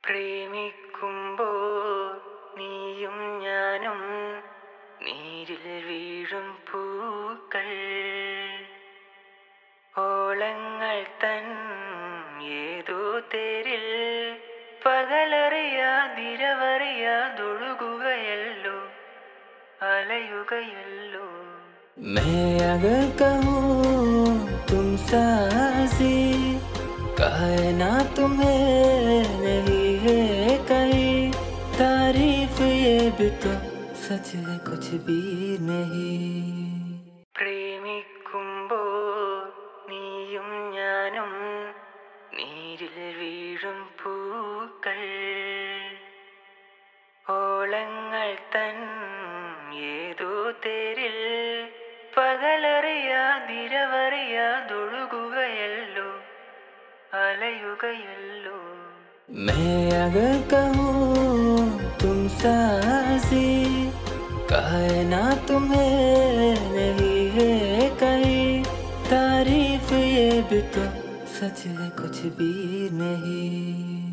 പ്രേമിക്കുമ്പോൾ നീയും ഞാനും നീരിൽ വീഴും പൂക്കൾ ഓളങ്ങൾ തൻ ഏതോ തേരിൽ പകലറിയാതിരവറിയാതൊഴുകുകയല്ലോ അലയുകയല്ലോ मैं अगर कहूँ तुम सासी कायनात में नहीं है कहीं तारीफ ये भी तो सच है कुछ भी नहीं പ്രേമിക്കുമ്പോൾ നീയും ഞാനും നീരിൽ വീഴും പൂക്കൾ ഓളങ്ങൾ തൻ ഏതോ തേരിൽ പകലറിയാതിരവറിയാതൊഴുകുകയല്ലോ അലയുകയല്ലോ मैं अगर कहूँ तुम सासी कायनात में नहीं है कहीं तारीफ ये भी तो सच है कुछ भी नहीं